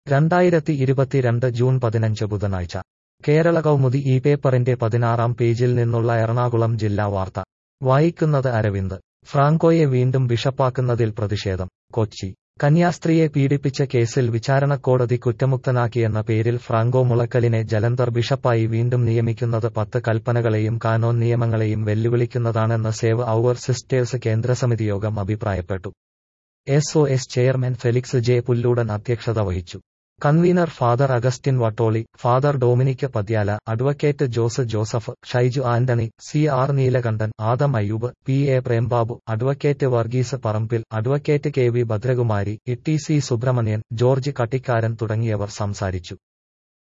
രണ്ടായിരത്തി ഇരുപത്തിരണ്ട് ജൂൺ പതിനഞ്ച് ബുധനാഴ്ച കേരള കൗമുദി ഈ പേപ്പറിന്റെ പതിനാറാം പേജിൽ നിന്നുള്ള എറണാകുളം ജില്ലാ വാർത്ത വായിക്കുന്നത് അരവിന്ദ് ഫ്രാങ്കോയെ വീണ്ടും ബിഷപ്പാക്കുന്നതിൽ പ്രതിഷേധം കൊച്ചി കന്യാസ്ത്രീയെ പീഡിപ്പിച്ച കേസിൽ വിചാരണക്കോടതി കുറ്റമുക്തനാക്കിയെന്ന പേരിൽ ഫ്രാങ്കോ മുളക്കലിനെ ജലന്ധർ ബിഷപ്പായി വീണ്ടും നിയമിക്കുന്നത് പത്ത് കൽപ്പനകളെയും കാനോൻ നിയമങ്ങളെയും വെല്ലുവിളിക്കുന്നതാണെന്ന് സേവ് ഔവർ സിസ്റ്റേഴ്സ് കേന്ദ്രസമിതി യോഗം അഭിപ്രായപ്പെട്ടു S O S chairman Felix J Pulloodan അധ്യക്ഷത വഹിച്ചു convener father Augustine Vattoli father Dominic Padyala advocate Jose Joseph Shaiju Antony C R Neelakandan Adam Ayyoob P A Prembabu advocate Varghese Parambil advocate K V Bhadrakumari E T C Subramanian George Kattikkaran തുടങ്ങിയവർ സംസാരിച്ചു